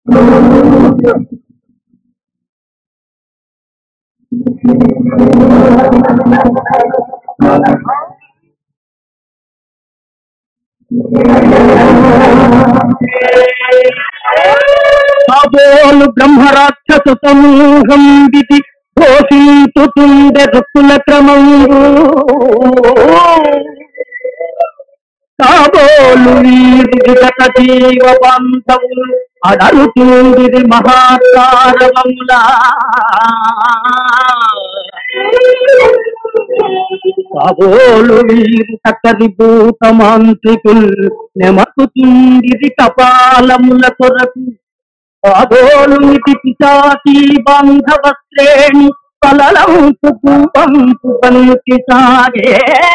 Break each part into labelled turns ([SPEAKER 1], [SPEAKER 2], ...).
[SPEAKER 1] కాబోలు బ్రహ్మరాక్షస సమూహం విధి ఘోషించుతుండే రుక్కుల క్రమము కాబోలు వీరి విగత జీవ బాంధవులు అడరుతుండిది మహాకారవములా కాబోలు వీరు చక్కరి భూత మాంత్రికుల్ నెమకుతుండిది కపాలముల కొరకు కాబోలు ఇది పిశాచి బాంధవ శ్రేణి కలలంపు పంపు బంతి సాగే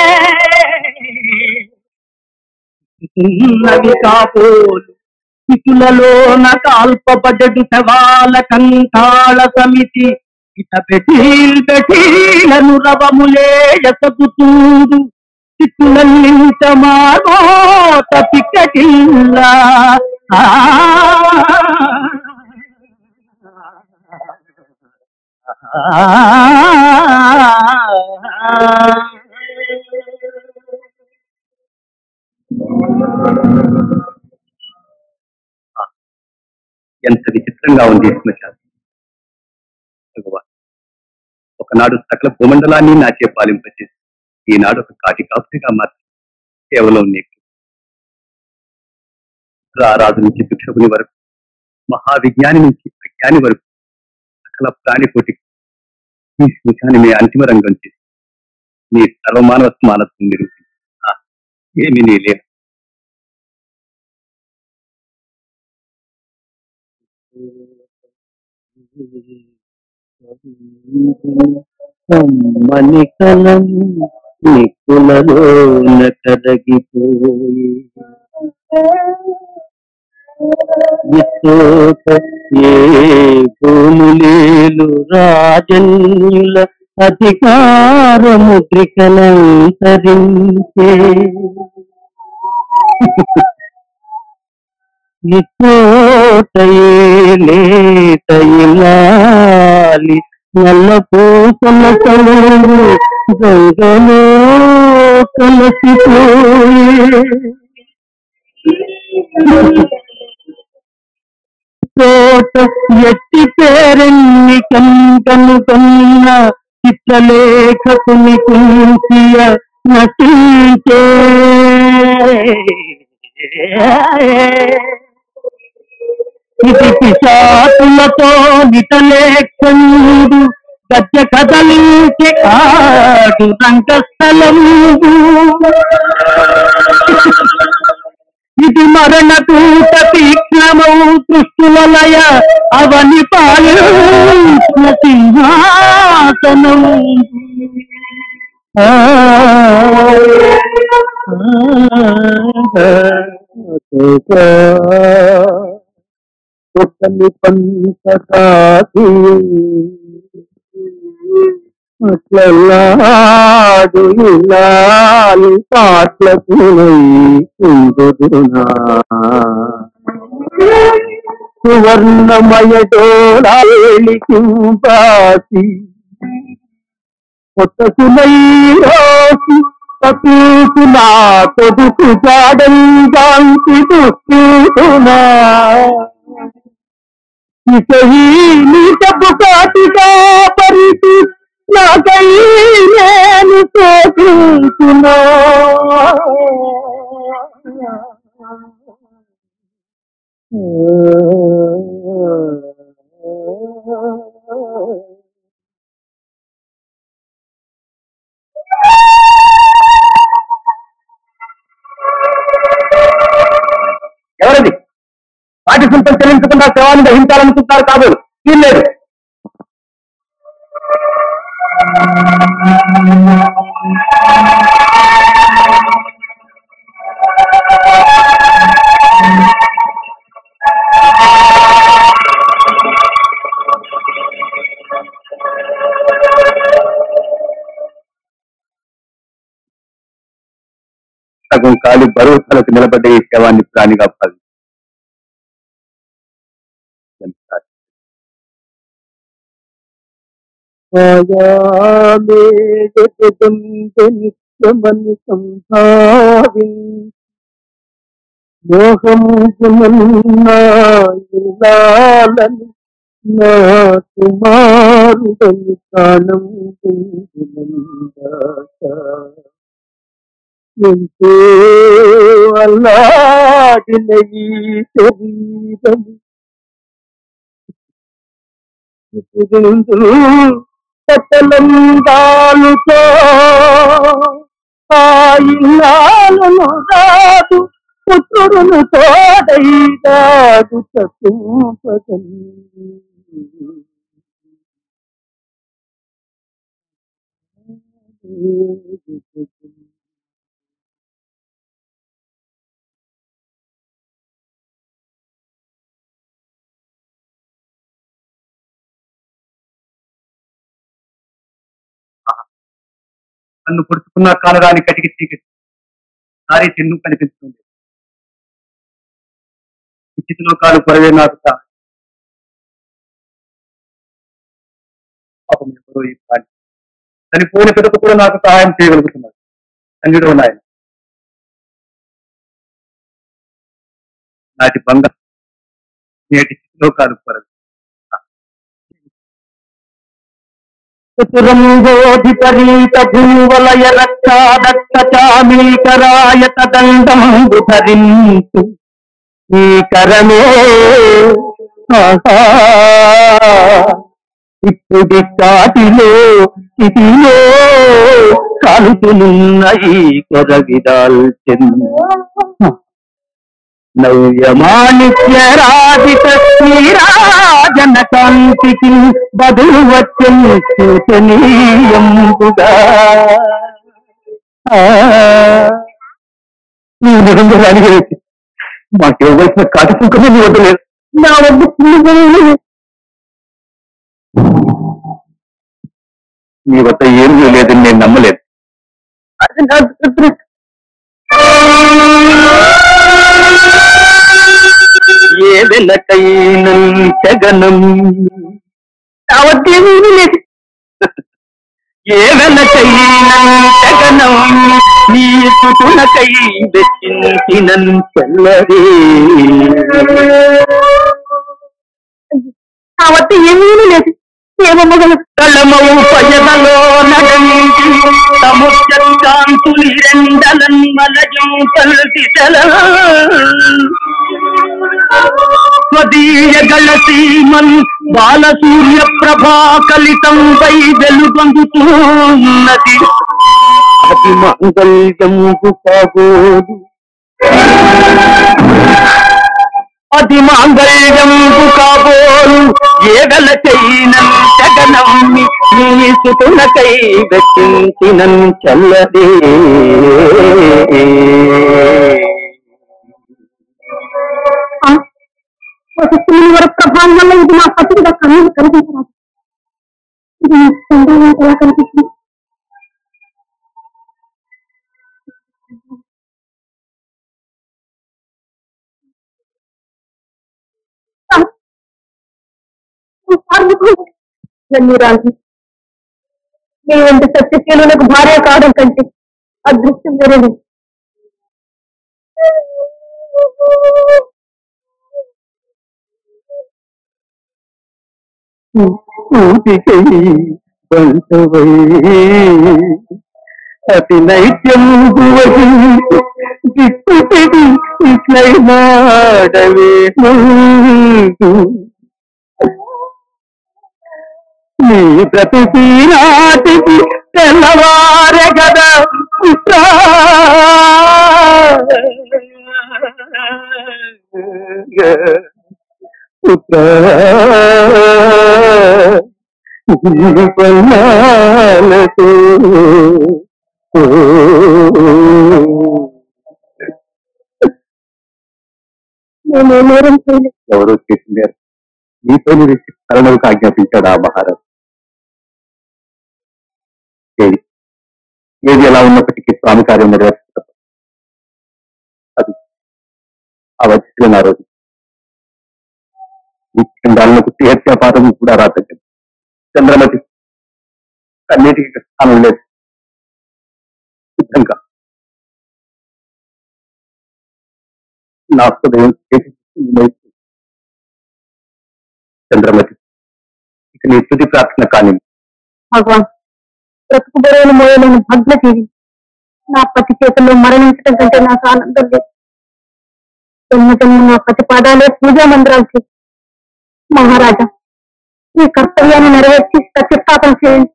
[SPEAKER 1] ఉన్నవి కాబోలు ఇటులలోన కాల్పబడడు సవాల కంఠాళ సమితి ఇట బెటీల్ బెటీలను రవములేయసగుతూడు ఇటులన్నింట మానోత పిక్కటిల్లా ఆ
[SPEAKER 2] ఎంత విచిత్రంగా ఉంది శ్మశానం భగవాన్ ఒకనాడు సకల భూమండలాన్ని నాచే పాలింపచేసి ఈనాడు ఒక కాటి కాపుగా మార్చి కేవలం నీకు రారాజు నుంచి భిక్షకుని వరకు మహావిజ్ఞాని నుంచి అజ్ఞాని వరకు సకల ప్రాణికోటికి ఈ శ్మశానమే అంతిమ రంగం చేసి నీ సర్వమానవ సమానత్వం నిరూపించి ఆ, ఏమి నీ లేదు
[SPEAKER 1] కమ్మని కలం నిక్కులలోన కరగిపోయి విత్తోక ఏ భూములేలు రాజన్యుల అధికారముద్రికలంతరించే నితోటయే లేటయిలాలి నల్ల పూసల కలుగు గంగలో కలసిపోయే తోట ఎట్టి పేరెన్ని కనుకన్న చిత్రలేఖకుని కుంచియ నటించే ఇది పిశాతులతో నిటలేఖండు గద్య కదలించి ఆడు రంగస్థలం ఇది మరణ కూట తీక్ష్ణమౌ దృష్టులయ అవని పాలించిన సింహాసనం ఆ, ఒకని పంచకాకి అట్లలాడు ఇలాలి పాటలకు ఉందునా సువర్ణమయ డోళాలికింపాసి కొత్త సులైరాసి పతూసు నా కొడుకు జాడంగాంతి దుస్తునా ఇక ఈ నీటపు కాటిగా పరిచి నాకై నేను శోకించునా
[SPEAKER 2] ఎవరది పాటి సొంతం చెల్లించకుండా శవాన్ని దహించాలనుకుంటున్నారు కాబోలు వీల్లేదు సగం కాలి బరువు తలకు నిలబడ్డ ఈ శవాన్ని ప్రాణిగా భావించారు
[SPEAKER 1] ఆయామే జగదంబ నిత్యమని సంభావి మోహమునాలని నా కుమారుడని ప్రాణం పొందునందాక ఎంతో అల్లాడిన ఈ శరీరము పట్టలందాలుతో ఆ ఇల్లాలను రాదు పుత్రుడును తోడై రాదు తప్పుపదని
[SPEAKER 2] నన్ను పొడుచుకున్న కాలరాని కటికి చీకటి సారీ చెన్ను కనిపిస్తుంది ఉచితలో కాలు పొరవే నాకు సా- పాపం ఎవరో ఈ ప్రాణి చనిపోయిన పిదక కూడా నాకు సహాయం చేయగలుగుతున్నారు తండ్రిలో నాయన నాటి బంగ నేటి స్థితిలో కాలు పొరవే
[SPEAKER 1] చతురంగోధిపరీత భూవలయ రక్షాదక్ష చామీకరాయత దండంబు ధరించు ఈ కరమే ఆహా. ఇప్పుడి కాటిలో ఇదిలో కాలుతునున్న ఈ కొరగిదాల్చెన్ నవ్యమాణిక్యరాజిత శ్రీరాజన కాంతికి బదులు వచ్చం సూచనీయంబుగా
[SPEAKER 2] నీ నిజంగా రానిగలిగి మాకు ఇవ్వవలసిన కాటి సుఖమే నీ వద్ద లేదు
[SPEAKER 1] నా వద్ద చిన్నదైన
[SPEAKER 2] నీ వద్ద ఏమీ లేదని నేను నమ్మలేదు
[SPEAKER 1] అది నా దురదృష్టం. ఏ వెనకైన జగనం నా వద్ద ఏమీ లేదు ఏ వెనకైన జగనం నీ సుతునకై వెచ్చించిన చెల్లరే నా వద్ద ఏమీ లేదు ఏమమ్మగల కళమవు పయదలో నడంగి సముద్రకాంతులి రెండలన్ మలజం కల్పితల స్వదీయ గళసీమన్ బాల సూర్య ప్రభా కలితం వై వెలుగొందుతున్నది అది మంగళ్యంకు కాబోదు అది మాంగళ్యంకు కాబోలు ఏ వెలకైన జగనమ్మి నీ సుతునకై వెచ్చించిన చల్లదే
[SPEAKER 3] వర ప్రభావం వల్ల ఇది నా పట్టుగా కన్నులు కనిపించరాదు ఇది నీ సందేహం ఎలా కనిపిస్తుంది ధన్యురాలు నీ వంటి సత్యశీలులకు భార్య కావడం కంటే అదృష్టం వేరేది
[SPEAKER 1] కూటికై బంధవై అతి నైత్యంబువై దిక్కుతిడి ఇట్లై మాడవే ముందు నీ బ్రతుకి నాటికి తెల్లవారె గదా పుత్రా పుత్రా పన్నాలతో
[SPEAKER 3] నేను నేరం చేయలేదు
[SPEAKER 2] ఎవరో చేసిందారు నీతో వేసి కరణకు ఆజ్ఞాపించాడు ఆ మహారాజు ఏది ఏది ఎలా ఉన్నప్పటికీ స్వామి కార్యం నెరవేర్చుతాం అది ఆ వచ్చిన ఆ రోజు ఈ చండాలకు తీర్చాపాతం కూడా రాతగ్గండి చంద్రమతి కన్నీటికి స్థానం లేదు సిద్ధంగా నా హృదయం చేసి చంద్రమతి ఇక నీ తుది ప్రార్థన కానీ
[SPEAKER 3] భగవాన్ బ్రతుకు బరువులు మోయలేని భగ్నజీవి నా పతి చేతుల్లో మరణించడం కంటే నాకు ఆనందం లేదు జన్మ జన్మ నా పతి పాదాలే పూజా మందిరాలు చేసి మహారాజా ఈ కర్తవ్యాన్ని నెరవేర్చి ప్రతిష్టాపన చేయండి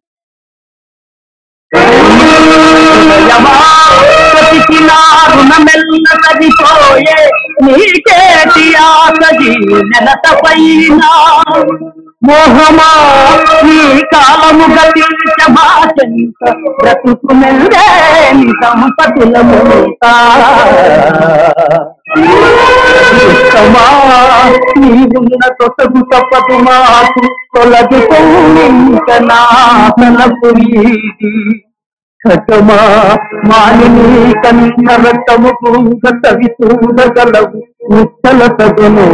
[SPEAKER 1] రుణమెల్ల సరిపోయే నీకేటి ఆసగి నెలత పైన మోహమా నీ కాలము గతించమాచంత బ్రతుకు మెల్లే నీ సంపతుల ఇష్టమా నీవున్న తొసగు తప్పదు మాకు తొలగి ఇంక నా తలపు వీడి ఖటమా మాలిని కన్న రక్తము కవి చూడగలవు ముచ్చల తగును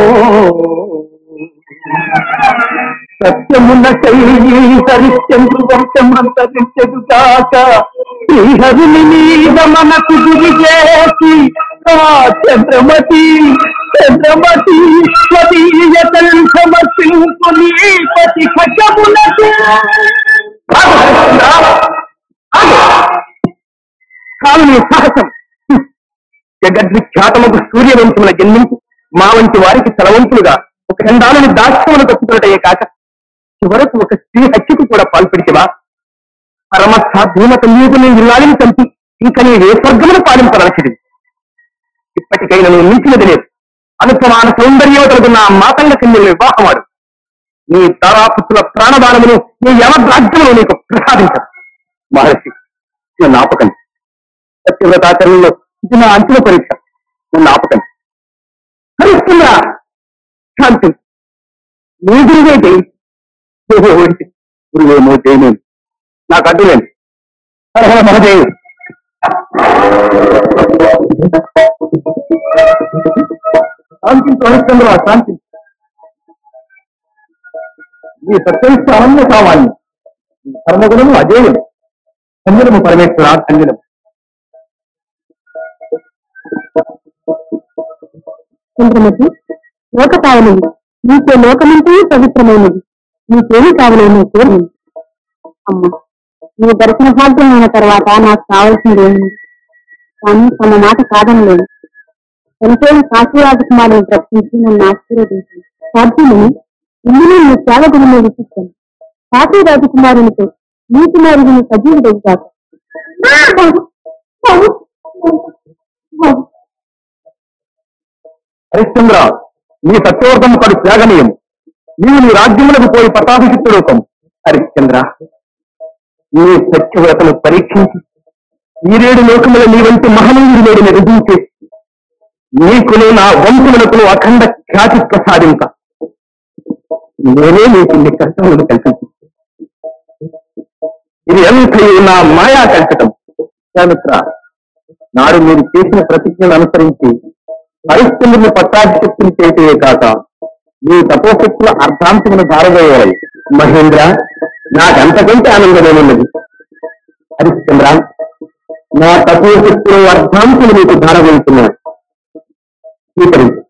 [SPEAKER 1] సత్యమున శైలి సరిశ్చంద్రు వంశమంతరించదు కాక శ్రీహరిని మీద మనకు గురి చేసి ఆ చంద్రమతి చంద్రమతి స్వదీయ సమర్పింపు నీ పతి ఖడ్గములకు కాలు నీ సాహసం జగద్విఖ్యాతముకు సూర్యవంశముల జన్మించి మా వంటి వారికి తలవంతులుగా ఒక చందాలని దాస్యమును తప్పుతున్నటయే కాక చివరకు ఒక స్త్రీ హత్యకు కూడా పాల్పడితివా పరమ సాధ్యమత నీకు నీ ఇల్లాలిని చంపి ఇంక నీ ఏ స్వర్గమును పాలింపవలసిది ఇప్పటికైనా నువ్వు మించినది లేదు అనుపమాన సౌందర్యవతలుగున్న ఆ మాతంగ కన్యలు వివాహమాడు నీ తారాపుత్రుల ప్రాణదానమును నీ యమద్రాజ్యమును నీకు ప్రసాదించదు మహర్షి నన్ను ఆపకండి సత్యవ్రతాచరణలో ఇది నా అంతిమ పరీక్ష నన్ను ఆపకండి హరిస్తుందా శాంతి నీ గురువే జయించి గురువేమో జయమేమి నాకు అడ్డులేండి హర మహదేవ్ శాంతించు హరిశ్చంద్ర శాంతి ఈ సత్యనిష్ట అనన్య సామాన్యం ఈ ధర్మగుణము అజేయం సంజనము పరమేశ్వర సంజనము
[SPEAKER 3] చంద్రమతి లోక కావలేదు నీకే లోకమంటే పవిత్రమైనది నీకేమి కావలేను కోరి అమ్మ నీ దర్శన భాగ్యమైన తర్వాత నాకు కావలసింది ఏమి కానీ తన మాట కాదనలేదు చనిపోయిన కాశీ రాజకుమారుని ప్రశ్నించి నన్ను ఆశీర్వదించింది సాధ్యమని ఇందులో నీ త్యాగగుణమే విశిస్తాను కాశీ రాజకుమారునితో నీ కుమారుడిని సజీవ దగ్గాక
[SPEAKER 2] హరిశ్చంద్ర నీ సత్యవర్ధము కడు త్యాగనీయం నీవు నీ రాజ్యములకు పోయి పటాభిషిక్తుడోకం హరిశ్చంద్ర నీ సత్యవ్రతను పరీక్షించి ఈరేడు లోకముల నీ వంటి మహనీయుడి నేడిని రుజువు చేసి నీకును నా వంశములకు అఖండ ఖ్యాతి ప్రసాదింక నేనే నీకు ఇన్ని కష్టములను కల్పించి ఇది ఎంతయు నా మాయా కల్పితం మిత్ర నాడు మీరు చేసిన ప్రతిజ్ఞను అనుసరించి హరిశ్చంద్రుని పట్టాభిషక్తిని చేయటే కాక మీ తపోశక్తుల అర్థాంశమును ధారవేయాలి మహేంద్ర నాకంతకంటే ఆనందమేమున్నది హరిశ్చంద్ర నా తపోశక్తులు అర్థాంశములు మీకు ధారవేస్తున్నాను స్వీకరించు